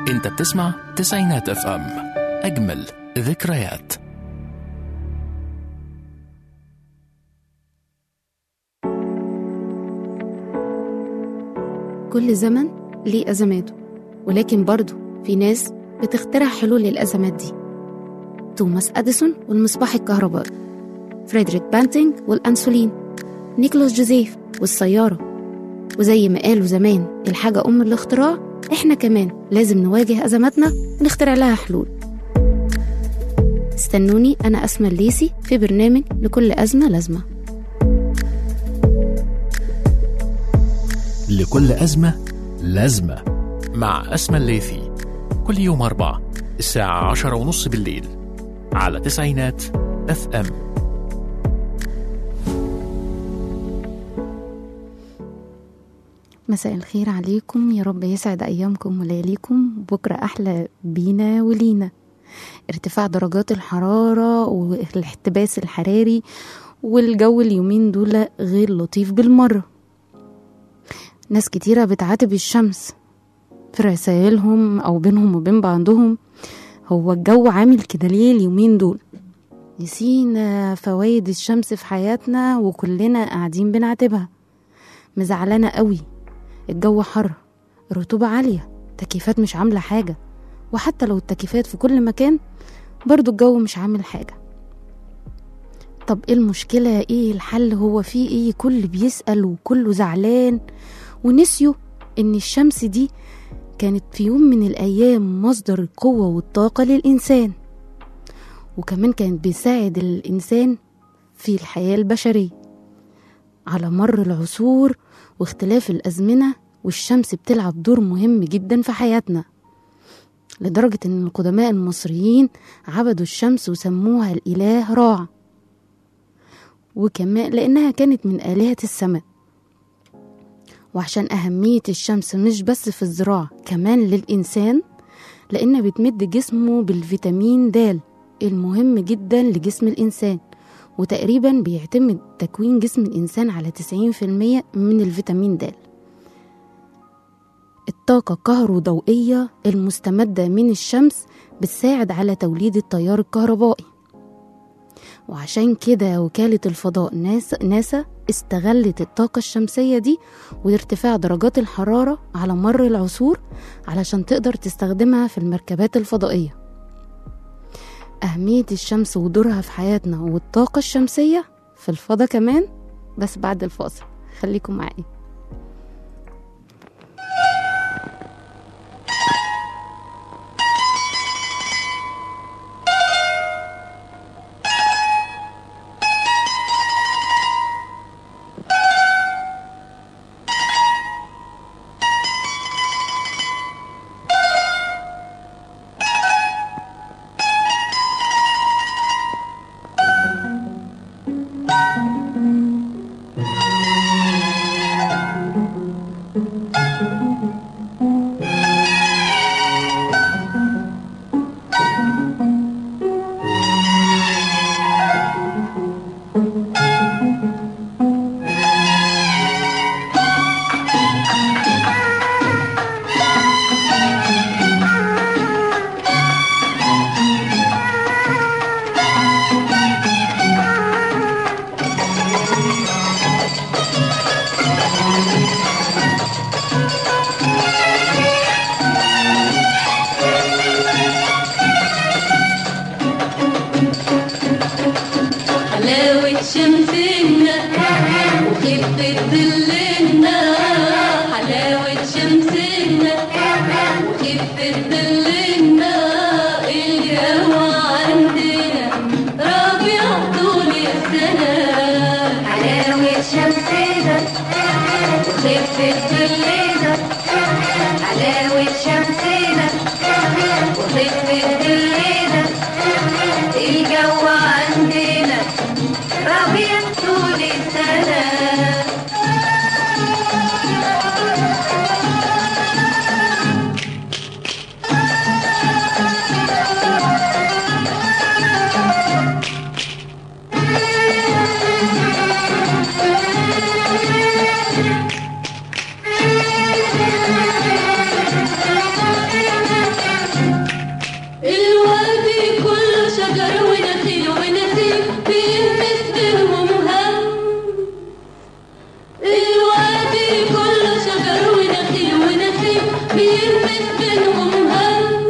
انت بتسمع تسعينات اف ام اجمل ذكريات كل زمن ليه أزماته ولكن برضه في ناس بتخترع حلول للأزمات دي توماس أديسون والمصباح الكهربائي فريدريك بانتينج والأنسولين نيكولاس جوزيف والسيارة وزي ما قالوا زمان الحاجة أم الاختراع إحنا كمان لازم نواجه أزماتنا ونخترع لها حلول استنوني أنا أسمى الليسي في برنامج لكل أزمة لازمة لكل أزمة لازمة مع أسمى الليثي كل يوم أربعة الساعة عشرة ونص بالليل على تسعينات اف ام مساء الخير عليكم يا رب يسعد أيامكم ولياليكم بكرة أحلى بينا ولينا ارتفاع درجات الحرارة والاحتباس الحراري والجو اليومين دول غير لطيف بالمرة ناس كتيرة بتعاتب الشمس في رسائلهم أو بينهم وبين بعضهم هو الجو عامل كده ليه اليومين دول نسينا فوائد الشمس في حياتنا وكلنا قاعدين بنعاتبها مزعلانة قوي الجو حر الرطوبة عالية تكييفات مش عاملة حاجة وحتى لو التكييفات في كل مكان برضو الجو مش عامل حاجة طب ايه المشكلة ايه الحل هو فيه ايه كل بيسأل وكله زعلان ونسيوا ان الشمس دي كانت في يوم من الايام مصدر القوة والطاقة للانسان وكمان كانت بيساعد الانسان في الحياة البشرية على مر العصور واختلاف الأزمنة والشمس بتلعب دور مهم جدا في حياتنا لدرجة إن القدماء المصريين عبدوا الشمس وسموها الإله راع وكمان لأنها كانت من آلهة السماء وعشان أهمية الشمس مش بس في الزراعة كمان للإنسان لأنها بتمد جسمه بالفيتامين د المهم جدا لجسم الإنسان وتقريبا بيعتمد تكوين جسم الإنسان على 90% من الفيتامين د الطاقة الكهروضوئية المستمدة من الشمس بتساعد على توليد التيار الكهربائي وعشان كده وكالة الفضاء ناسا, ناسا استغلت الطاقة الشمسية دي وارتفاع درجات الحرارة على مر العصور علشان تقدر تستخدمها في المركبات الفضائية أهمية الشمس ودورها في حياتنا والطاقة الشمسية في الفضاء كمان بس بعد الفاصل خليكم معايا حلاوة شمسنا وخفة ظلنا حلاوة شمسنا وخفة ظلنا الجو عندنا ربيع طول السنة حلاوة شمسنا وخفة ظلنا حلاوة شمسنا وخفة ظلنا الجو عندنا ربيع طول السنة يهمس بينهم هم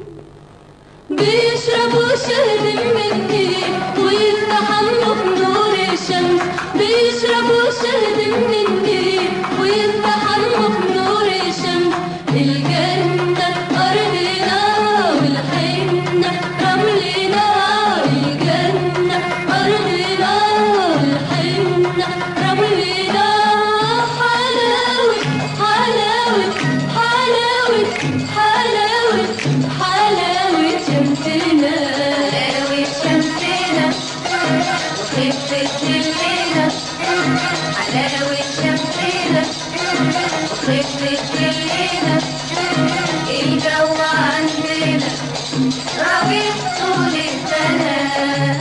بيشربوا شهد من النيل ويستحموا بنور الشمس بيشربوا شهد من النيل ويستحموا بنور الشمس الجنة أرضنا والحنة رملنا الجنة أرضنا والحنة رملنا حلاوة حلاوة حلاوة حلاوة حلاوة شمسنا حلاوة شمسنا وخفة ظلنا حلاوة شمسنا وخفة ظلنا الجو عندنا ربيع طول السنة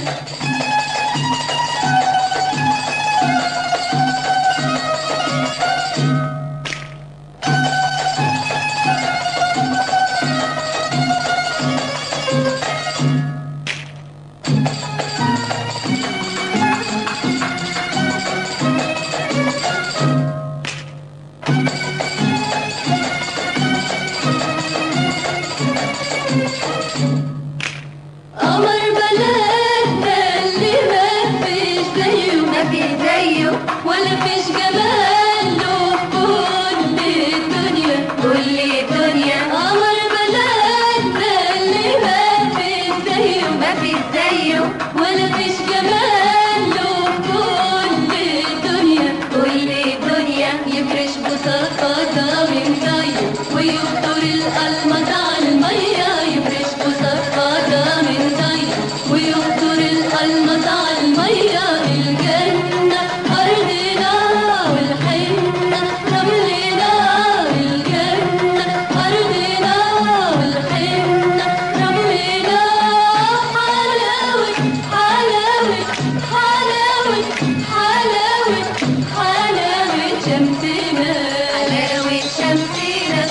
قمر بلدنا اللي ما فيش زيه ما فيش زيه ولا فيش جمال له كل الدنيا كل الدنيا قمر بلدنا اللي ما فيش زيه ما فيش زيه ولا فيش جمال له كل الدنيا كل الدنيا يفرش بساطة من زيه ويفطر القلمة على المية يفرش بساطة من زيه ويفطر القلمة على المية الجنة أرضنا والحنة رملنا الجنة أرضنا والحنة رملنا حلاوة حلاوة حلاوة حلاوة حلاوة شمسنا حلاوة شمسنا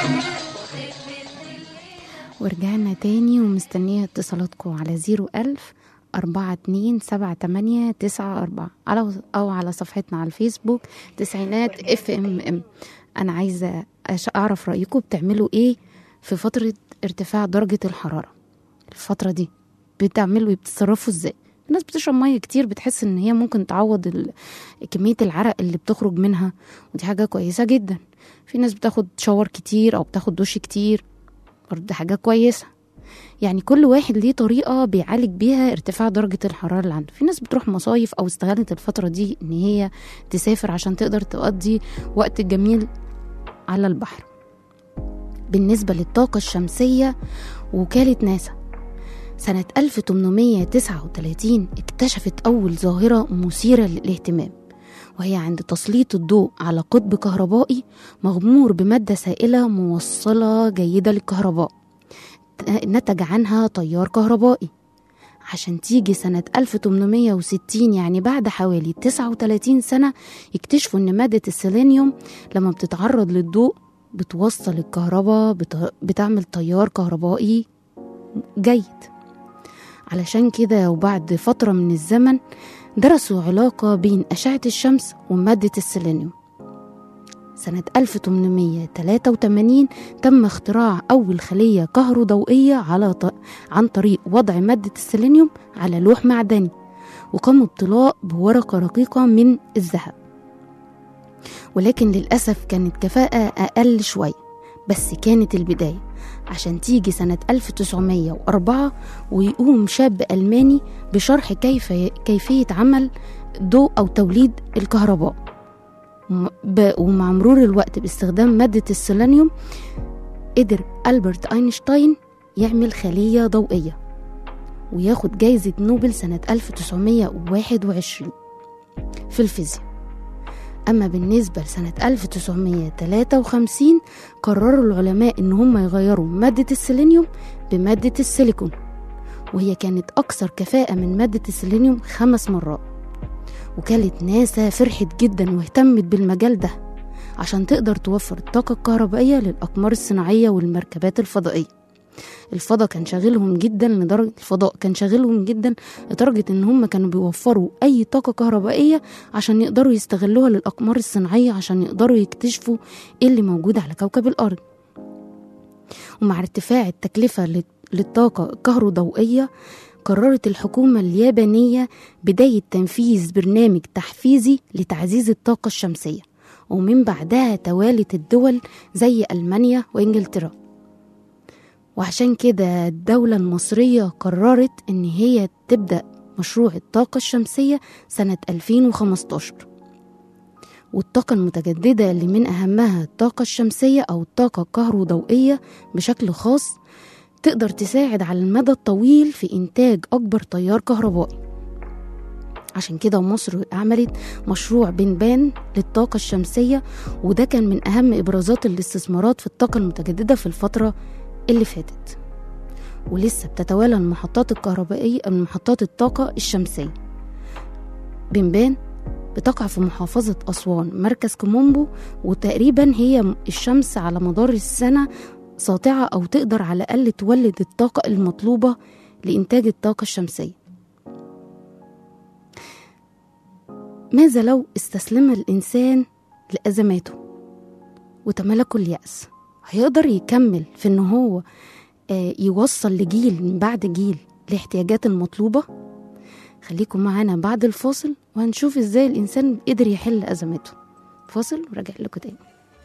ورجعنا تاني ومستنية اتصالاتكم على زيرو ألف أربعة اتنين سبعة تمانية تسعة أربعة على أو على صفحتنا على الفيسبوك تسعينات اف ام ام أنا عايزة أش- أعرف رأيكم بتعملوا إيه في فترة ارتفاع درجة الحرارة الفترة دي بتعملوا إيه بتتصرفوا إزاي الناس بتشرب مية كتير بتحس إن هي ممكن تعوض ال- كمية العرق اللي بتخرج منها ودي حاجة كويسة جدا في ناس بتاخد شاور كتير أو بتاخد دش كتير برضه حاجة كويسة يعني كل واحد ليه طريقة بيعالج بيها ارتفاع درجة الحرارة اللي عنده في ناس بتروح مصايف أو استغلت الفترة دي إن هي تسافر عشان تقدر تقضي وقت جميل على البحر بالنسبة للطاقة الشمسية وكالة ناسا سنة 1839 اكتشفت أول ظاهرة مثيرة للاهتمام وهي عند تسليط الضوء على قطب كهربائي مغمور بمادة سائلة موصلة جيدة للكهرباء نتج عنها تيار كهربائي عشان تيجي سنة 1860 يعني بعد حوالي 39 سنة يكتشفوا إن مادة السيلينيوم لما بتتعرض للضوء بتوصل الكهرباء بت- بتعمل تيار كهربائي جيد علشان كده وبعد فترة من الزمن درسوا علاقة بين أشعة الشمس ومادة السيلينيوم سنة 1883 تم اختراع أول خلية كهروضوئية على ط... عن طريق وضع مادة السيلينيوم على لوح معدني وقاموا بطلاء بورقة رقيقة من الذهب ولكن للأسف كانت كفاءة أقل شوية بس كانت البداية عشان تيجي سنة 1904 ويقوم شاب ألماني بشرح كيف كيفية عمل ضوء أو توليد الكهرباء وم- ب- ومع مرور الوقت باستخدام مادة السيلينيوم قدر ألبرت أينشتاين يعمل خلية ضوئية وياخد جايزة نوبل سنة 1921 في الفيزياء أما بالنسبة لسنة 1953 قرروا العلماء إن هم يغيروا مادة السيلينيوم بمادة السيليكون وهي كانت أكثر كفاءة من مادة السيلينيوم خمس مرات وكالة ناسا فرحت جدا واهتمت بالمجال ده عشان تقدر توفر الطاقة الكهربائية للأقمار الصناعية والمركبات الفضائية الفضاء كان شاغلهم جدا لدرجة الفضاء كان شاغلهم جدا لدرجة إن هم كانوا بيوفروا أي طاقة كهربائية عشان يقدروا يستغلوها للأقمار الصناعية عشان يقدروا يكتشفوا إيه اللي موجود على كوكب الأرض ومع ارتفاع التكلفة لل- للطاقة الكهروضوئية قررت الحكومة اليابانية بداية تنفيذ برنامج تحفيزي لتعزيز الطاقة الشمسية ومن بعدها توالت الدول زي ألمانيا وإنجلترا وعشان كده الدولة المصرية قررت إن هي تبدأ مشروع الطاقة الشمسية سنة 2015 والطاقة المتجددة اللي من أهمها الطاقة الشمسية أو الطاقة الكهروضوئية بشكل خاص تقدر تساعد على المدى الطويل في إنتاج أكبر تيار كهربائي عشان كده مصر عملت مشروع بنبان للطاقة الشمسية وده كان من أهم إبرازات الاستثمارات في الطاقة المتجددة في الفترة اللي فاتت ولسه بتتوالى المحطات الكهربائية محطات الطاقة الشمسية بنبان بتقع في محافظة أسوان مركز كومومبو وتقريبا هي الشمس على مدار السنة ساطعة أو تقدر على الأقل تولد الطاقة المطلوبة لإنتاج الطاقة الشمسية ماذا لو استسلم الإنسان لأزماته وتملكه اليأس هيقدر يكمل في إن هو آه، يوصل لجيل من بعد جيل الاحتياجات المطلوبة خليكم معانا بعد الفاصل وهنشوف ازاي الإنسان قدر يحل أزماته فاصل وراجع لكم تاني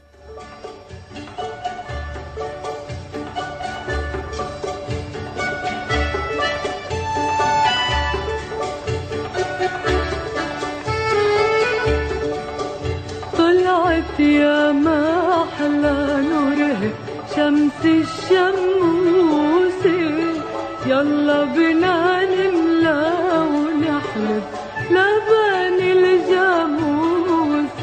طلعت يا ما أحلى نوره شمس الشموس يلا بنا نملى ونحلب لبن الجاموس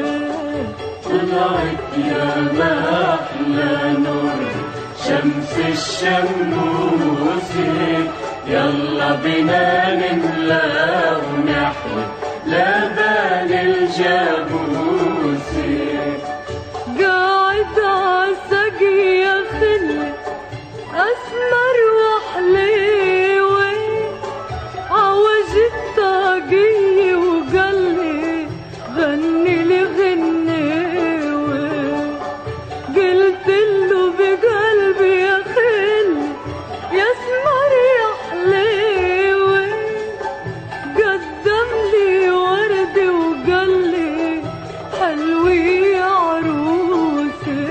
طلعت يا ما أحلى نوره شمس الشموس يلا بنا نملى ونحلب لبن الجاموس قاعد عالسقي يا خلي أسمر وحليوي عوج الطاقية وقلي غني لي غنيوي قلت له بقلبي يا خلي يا اسمر يا حليوي قدم لي ورد وقال لي حلوي يا عروسي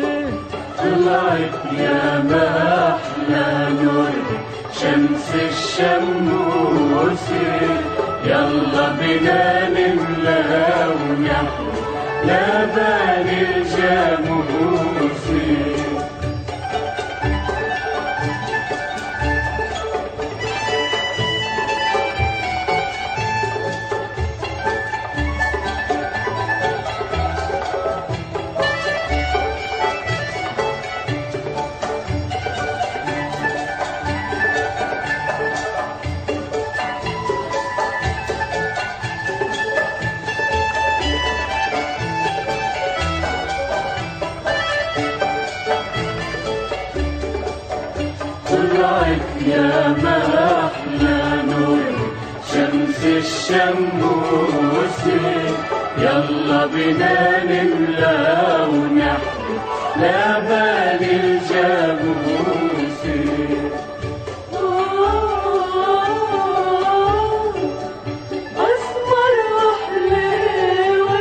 طلعت يا ما احلى نور شمس الشموس يلا بنا نملى ونحو لبن الجاموس طلعت يا ما أحلى نور شمس الشموس يلا بنا نملى ونحلب لبن الجاموس أسمر وحليوي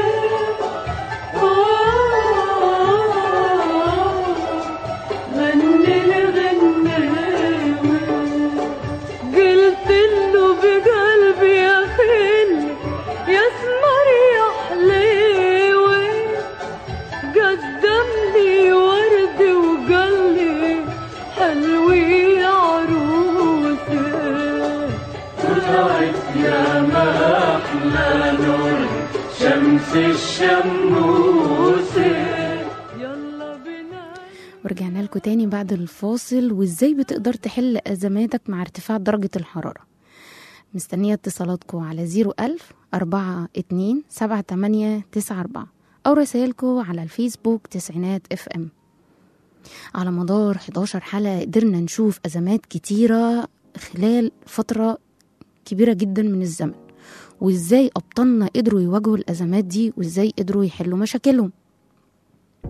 غني الغناوي قلت له بقلبي يا خلي يا اسمر يا حليوي قدم لي ورد وقال لي حلوي يا عروسي طلعت يا ما احلى نور شمس الشموس يلا بنا ورجعنا لكم تاني بعد الفاصل وازاي بتقدر تحل أزماتك مع ارتفاع درجة الحرارة مستنية اتصالاتكم على 01000 42 7894 أو رسائلكم على الفيسبوك تسعينات اف ام على مدار 11 حلقة قدرنا نشوف أزمات كتيرة خلال فترة كبيرة جدا من الزمن وازاي أبطالنا قدروا يواجهوا الأزمات دي وازاي قدروا يحلوا مشاكلهم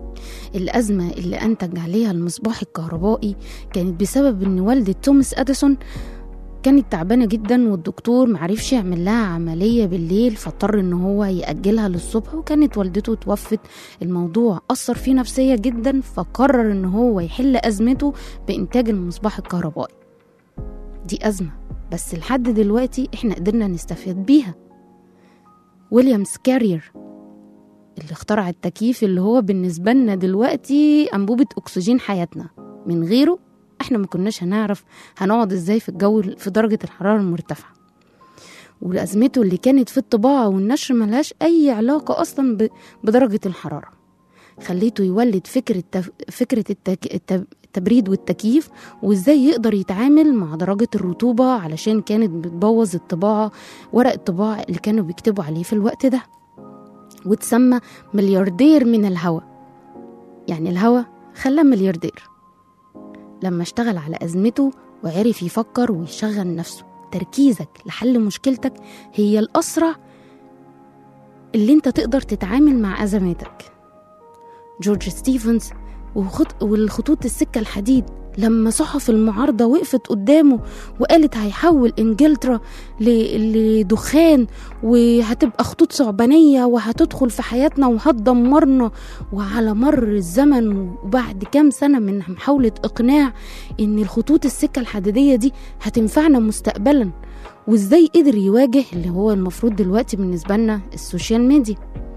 الأزمة اللي أنتج عليها المصباح الكهربائي كانت بسبب إن والدة توماس أديسون كانت تعبانة جدا والدكتور معرفش يعمل لها عملية بالليل فاضطر إن هو يأجلها للصبح وكانت والدته توفت الموضوع أثر فيه نفسيا جدا فقرر إن هو يحل أزمته بإنتاج المصباح الكهربائي دي أزمة بس لحد دلوقتي إحنا قدرنا نستفاد بيها ويليامز كارير اللي اخترع التكييف اللي هو بالنسبة لنا دلوقتي أنبوبة أكسجين حياتنا من غيره احنا ما كناش هنعرف هنقعد ازاي في الجو في درجة الحرارة المرتفعة ولأزمته اللي كانت في الطباعة والنشر ملهاش أي علاقة أصلا ب- بدرجة الحرارة خليته يولد فكرة تف... فكرة التك... الت- التبريد والتكييف وازاي يقدر يتعامل مع درجة الرطوبة علشان كانت بتبوظ الطباعة ورق الطباعة اللي كانوا بيكتبوا عليه في الوقت ده وتسمى ملياردير من الهوا يعني الهوا خلاه ملياردير لما اشتغل على أزمته وعرف يفكر ويشغل نفسه تركيزك لحل مشكلتك هي الأسرع اللي انت تقدر تتعامل مع أزماتك جورج ستيفنز وخط والخطوط السكة الحديد لما صحف المعارضة وقفت قدامه وقالت هيحول إنجلترا ل- لدخان وهتبقى خطوط ثعبانية وهتدخل في حياتنا وهتدمرنا وعلى مر الزمن وبعد كام سنة من محاولة إقناع إن الخطوط السكة الحديدية دي هتنفعنا مستقبلا وإزاي قدر يواجه اللي هو المفروض دلوقتي بالنسبة لنا السوشيال ميديا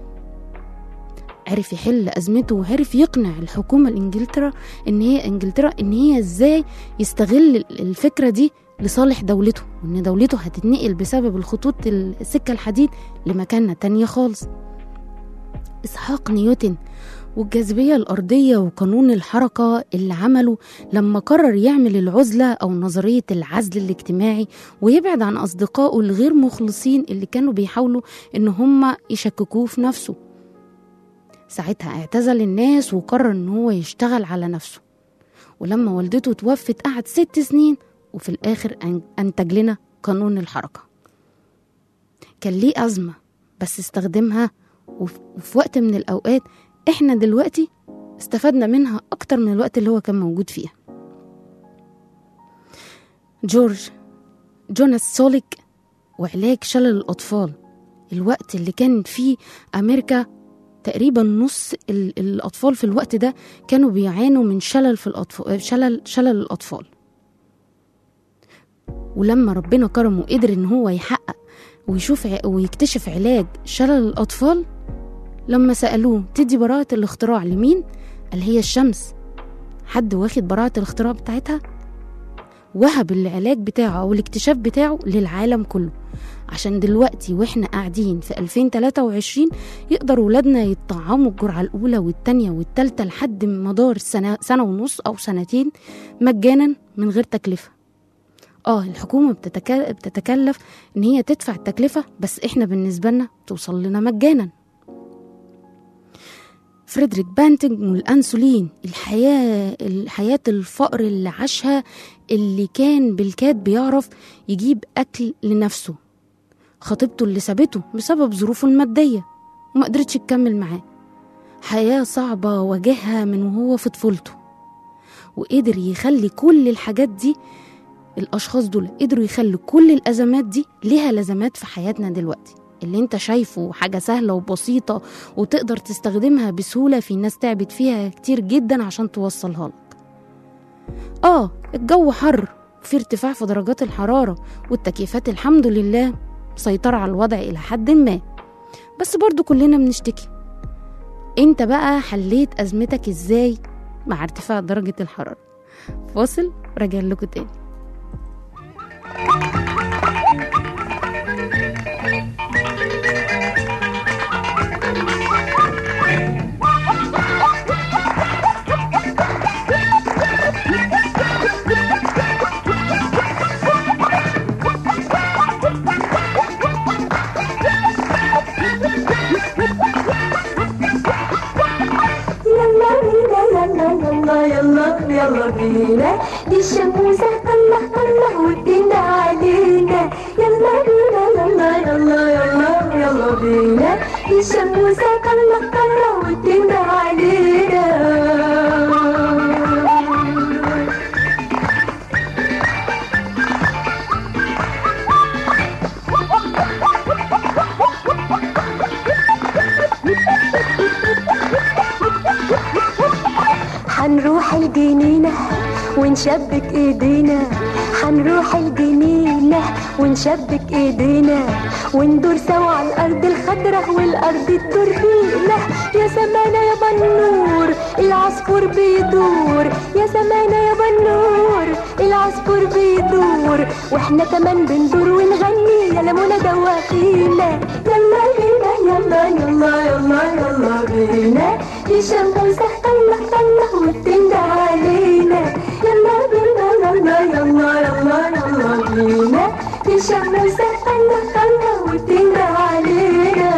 عرف يحل أزمته وعرف يقنع الحكومة الإنجلترا إن هي إنجلترا إن هي إزاي يستغل الفكرة دي لصالح دولته وإن دولته هتتنقل بسبب الخطوط السكة الحديد لمكانة تانية خالص إسحاق نيوتن والجاذبية الأرضية وقانون الحركة اللي عمله لما قرر يعمل العزلة أو نظرية العزل الاجتماعي ويبعد عن أصدقائه الغير مخلصين اللي كانوا بيحاولوا إن هم يشككوه في نفسه ساعتها اعتزل الناس وقرر إن هو يشتغل على نفسه ولما والدته توفت قعد ست سنين وفي الآخر أن- أنتج لنا قانون الحركة كان ليه أزمة بس استخدمها وف- وفي وقت من الأوقات إحنا دلوقتي استفدنا منها أكتر من الوقت اللي هو كان موجود فيها جورج جوناس سوليك وعلاج شلل الأطفال الوقت اللي كان فيه أمريكا تقريبا نص ال- الأطفال في الوقت ده كانوا بيعانوا من شلل في الأطفال شلل شلل الأطفال ولما ربنا كرمه وقدر إن هو يحقق ويشوف ع- ويكتشف علاج شلل الأطفال لما سألوه تدي براءة الاختراع لمين؟ قال هي الشمس حد واخد براءة الاختراع بتاعتها؟ وهب العلاج بتاعه أو الاكتشاف بتاعه للعالم كله عشان دلوقتي واحنا قاعدين في 2023 يقدر ولادنا يطعموا الجرعة الأولى والتانية والتالتة لحد مدار سنة, سنة ونص أو سنتين مجانا من غير تكلفة اه الحكومة بتتك- بتتكلف ان هي تدفع التكلفة بس احنا بالنسبة لنا توصل لنا مجانا فريدريك بانتنج والأنسولين الحياة الحياة الفقر اللي عاشها اللي كان بالكاد بيعرف يجيب أكل لنفسه خطيبته اللي سابته بسبب ظروفه المادية وما قدرتش تكمل معاه حياة صعبة واجهها من وهو في طفولته وقدر يخلي كل الحاجات دي الأشخاص دول قدروا يخلوا كل الأزمات دي ليها لازمات في حياتنا دلوقتي اللي انت شايفه حاجة سهلة وبسيطة وتقدر تستخدمها بسهولة في ناس تعبت فيها كتير جدا عشان توصلها لك اه الجو حر وفي ارتفاع في درجات الحرارة والتكييفات الحمد لله مسيطرة على الوضع إلى حد ما بس برضو كلنا بنشتكي انت بقى حليت أزمتك ازاي مع ارتفاع درجة الحرارة فاصل راجع لكم تاني يلا بينا يلا يلا يلا يلا بينا دي الشموسة الله الله والدين علينا يلا بينا يلا يلا يلا يلا بينا دي الشموسة الله الله والدين علينا حنروح الجنينة ونشبك ايدينا حنروح الجنينة ونشبك ايدينا وندور سوا على الارض الخضراء والارض تدور بينا يا سمانة يا بنور العصفور بيدور يا سمانة يا بنور العصفور بيدور واحنا كمان بندور ونغني يا لمونة دوقينا يلا بينا يلا يلا يلا يلا بينا الشمس طلع طلع وبتندى علينا يلا بينا يلا يلا يلا يلا بينا الشمس طلع طلع وبتندى علينا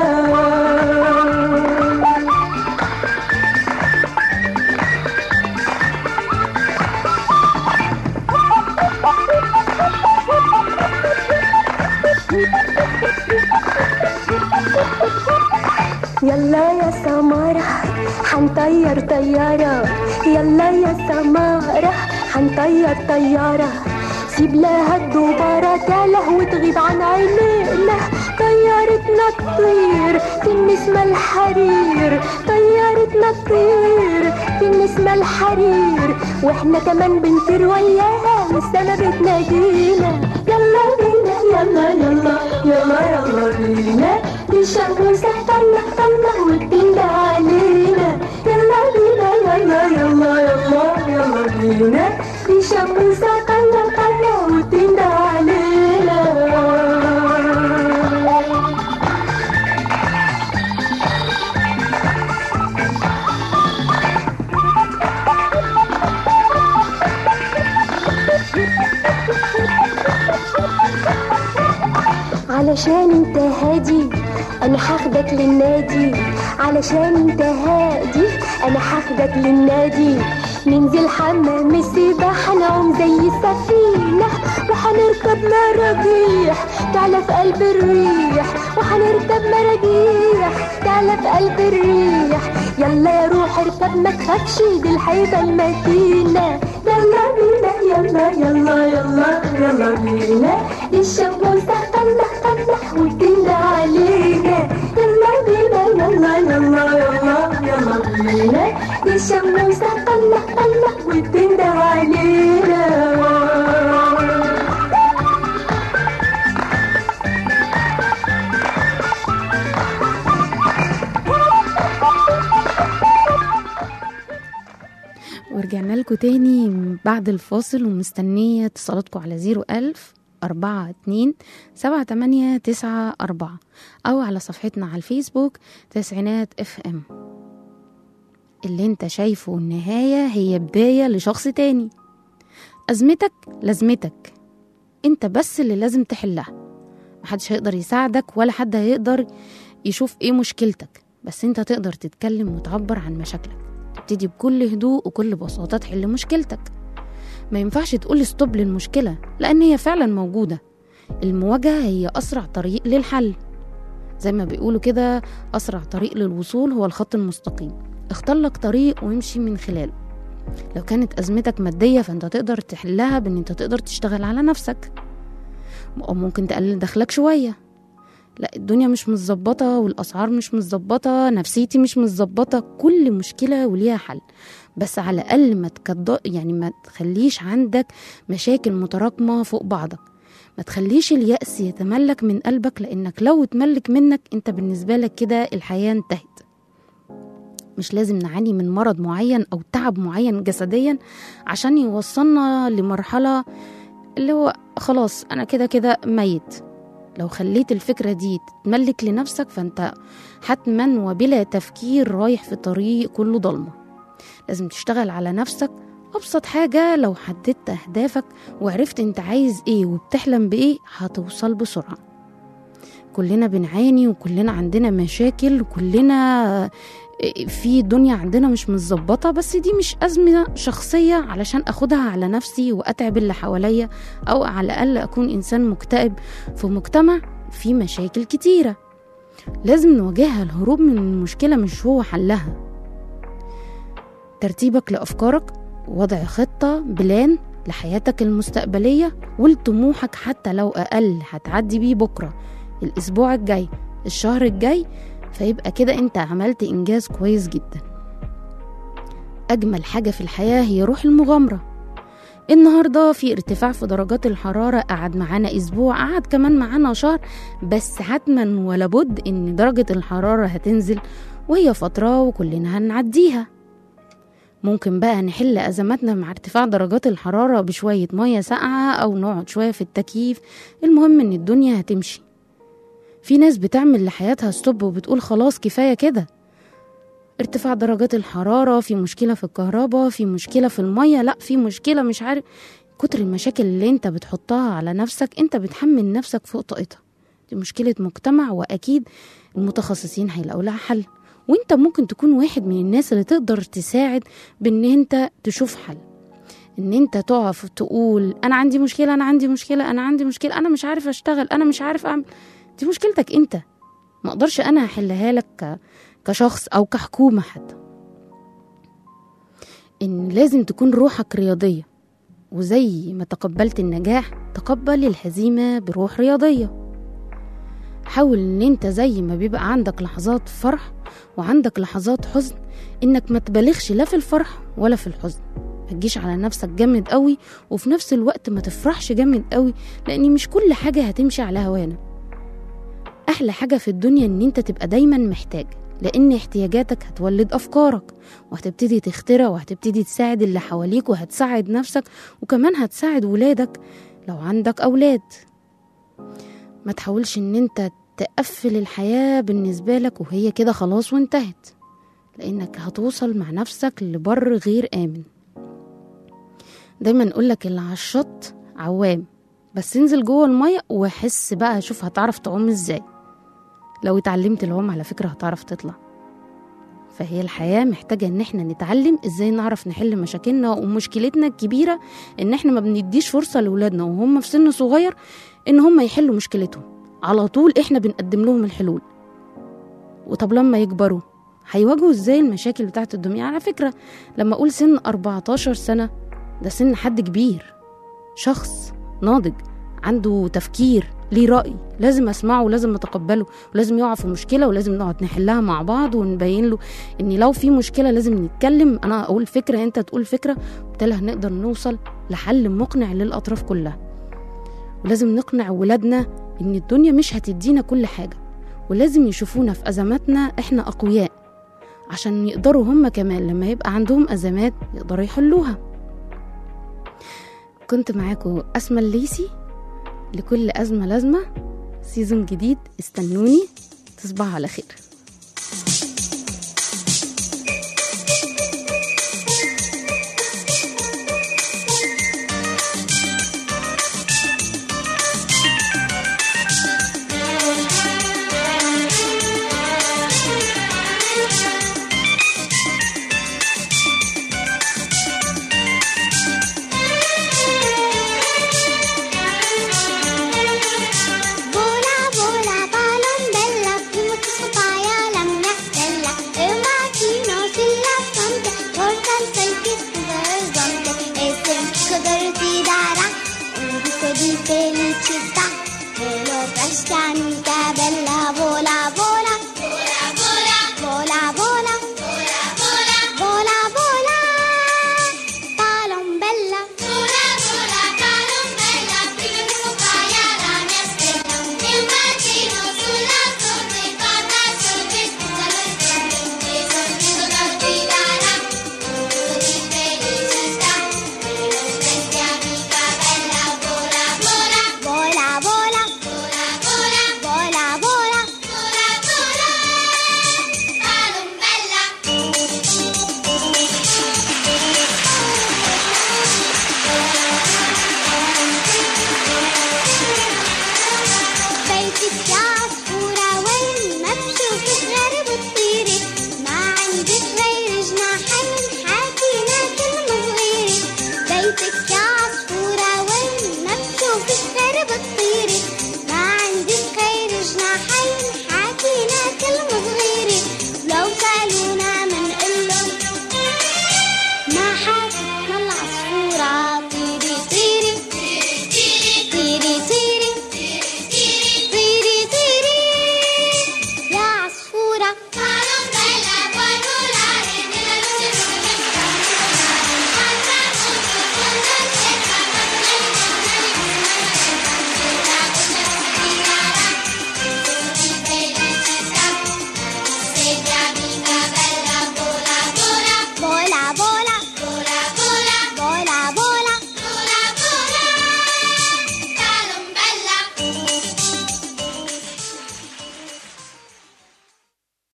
يلا يا سمارة حنطير طيارة يلا يا سمارة حنطير طيارة سيب لها الدبارة تاله وتغيب عن عينينا طيارتنا تطير في النسمة الحرير طيارتنا تطير في النسمة الحرير واحنا كمان بنطير وياها والسما بتنادينا يلا بينا يلا يلا يلا يلا بينا دي الشمس طلع طلع وبتندى علينا يلا بينا يلا يلا يلا يلا بينا دي الشمس طلع طلع وبتندى علينا علشان انت هادي انا هاخدك للنادي علشان انت هادي انا هاخدك للنادي ننزل حمام السباحة نعوم زي السفينة وحنركب مراجيح تعلى في قلب الريح وحنركب مراجيح تعلى في قلب الريح يلا يا روح اركب ما تخافش دي الحيطة المتينة يلا بينا يلا يلا يلا يلا بينا الشمس طلع طلع وتندى علينا يلا بينا يلا يلا يلا يلا بينا الشمس طلع طلع وتندى علينا ورجعنا لكم تاني بعد الفاصل ومستنية اتصالاتكم على زيرو ألف أربعة اتنين سبعة تمانية تسعة أربعة أو على صفحتنا على الفيسبوك تسعينات اف ام اللي انت شايفه النهاية هي بداية لشخص تاني أزمتك لازمتك انت بس اللي لازم تحلها محدش هيقدر يساعدك ولا حد هيقدر يشوف ايه مشكلتك بس انت تقدر تتكلم وتعبر عن مشاكلك تبتدي بكل هدوء وكل بساطة تحل مشكلتك ما ينفعش تقول ستوب للمشكلة لأن هي فعلا موجودة المواجهة هي أسرع طريق للحل زي ما بيقولوا كده أسرع طريق للوصول هو الخط المستقيم اختار لك طريق وامشي من خلاله لو كانت أزمتك مادية فأنت تقدر تحلها بأن أنت تقدر تشتغل على نفسك أو ممكن تقلل دخلك شوية لا الدنيا مش متظبطة والأسعار مش متظبطة نفسيتي مش متظبطة كل مشكلة وليها حل بس على الأقل ما تكد... يعني ما تخليش عندك مشاكل متراكمة فوق بعضك ما تخليش اليأس يتملك من قلبك لأنك لو اتملك منك انت بالنسبة لك كده الحياة انتهت مش لازم نعاني من مرض معين أو تعب معين جسديا عشان يوصلنا لمرحلة اللي هو خلاص أنا كده كده ميت لو خليت الفكرة دي تتملك لنفسك فانت حتما وبلا تفكير رايح في طريق كله ضلمة لازم تشتغل على نفسك أبسط حاجة لو حددت أهدافك وعرفت انت عايز ايه وبتحلم بايه هتوصل بسرعة كلنا بنعاني وكلنا عندنا مشاكل وكلنا في دنيا عندنا مش متظبطة بس دي مش أزمة شخصية علشان أخدها على نفسي وأتعب اللي حواليا أو على الأقل أكون إنسان مكتئب في مجتمع فيه مشاكل كتيرة لازم نواجهها الهروب من المشكلة مش هو حلها ترتيبك لأفكارك وضع خطة بلان لحياتك المستقبلية ولطموحك حتى لو أقل هتعدي بيه بكرة الأسبوع الجاي الشهر الجاي فيبقى كده انت عملت انجاز كويس جدا أجمل حاجة في الحياة هي روح المغامرة النهاردة في ارتفاع في درجات الحرارة قعد معانا أسبوع قعد كمان معانا شهر بس حتما ولا بد إن درجة الحرارة هتنزل وهي فترة وكلنا هنعديها ممكن بقى نحل أزماتنا مع ارتفاع درجات الحرارة بشوية مية ساقعة أو نقعد شوية في التكييف المهم إن الدنيا هتمشي في ناس بتعمل لحياتها ستوب وبتقول خلاص كفاية كده ارتفاع درجات الحرارة في مشكلة في الكهرباء في مشكلة في المية لا في مشكلة مش عارف كتر المشاكل اللي انت بتحطها على نفسك انت بتحمل نفسك فوق طاقتها دي مشكلة مجتمع وأكيد المتخصصين هيلاقوا لها حل وانت ممكن تكون واحد من الناس اللي تقدر تساعد بان انت تشوف حل ان انت تقف تقول انا عندي مشكلة انا عندي مشكلة انا عندي مشكلة انا مش عارف اشتغل انا مش عارف اعمل دي مشكلتك انت ما اقدرش انا احلها لك ك- كشخص او كحكومة حتى ان لازم تكون روحك رياضية وزي ما تقبلت النجاح تقبل الهزيمة بروح رياضية حاول ان انت زي ما بيبقى عندك لحظات فرح وعندك لحظات حزن انك ما تبالغش لا في الفرح ولا في الحزن ما تجيش على نفسك جامد قوي وفي نفس الوقت ما تفرحش جامد قوي لان مش كل حاجة هتمشي على هوانا احلى حاجة في الدنيا ان انت تبقى دايما محتاج لان احتياجاتك هتولد افكارك وهتبتدي تخترع وهتبتدي تساعد اللي حواليك وهتساعد نفسك وكمان هتساعد ولادك لو عندك اولاد ما تحاولش ان انت تقفل الحياة بالنسبة لك وهي كده خلاص وانتهت لانك هتوصل مع نفسك لبر غير امن دايما نقولك اللي على الشط عوام بس انزل جوه المية وحس بقى شوف هتعرف تعوم ازاي لو اتعلمت العوم على فكرة هتعرف تطلع فهي الحياة محتاجة ان احنا نتعلم ازاي نعرف نحل مشاكلنا ومشكلتنا الكبيرة ان احنا ما بنديش فرصة لولادنا وهم في سن صغير ان هم يحلوا مشكلتهم على طول احنا بنقدم لهم الحلول وطب لما يكبروا هيواجهوا ازاي المشاكل بتاعت الدنيا على فكرة لما اقول سن 14 سنة ده سن حد كبير شخص ناضج عنده تفكير ليه رأي لازم أسمعه ولازم أتقبله ولازم يقع في مشكلة ولازم نقعد نحلها مع بعض ونبين له إن لو في مشكلة لازم نتكلم أنا أقول فكرة أنت تقول فكرة وبالتالي هنقدر نوصل لحل مقنع للأطراف كلها ولازم نقنع ولادنا إن الدنيا مش هتدينا كل حاجة ولازم يشوفونا في أزماتنا إحنا أقوياء عشان يقدروا هم كمان لما يبقى عندهم أزمات يقدروا يحلوها كنت معاكم أسمى الليسي لكل أزمة لازمة سيزون جديد استنوني تصبحوا على خير Vola, vola, palombella, prima che scopaia la mia stella. E un mattino sulla fronte, porta il sol che scusa l'orizzonte. E se un colore ti darà un gusto di felicità, ve lo presti amica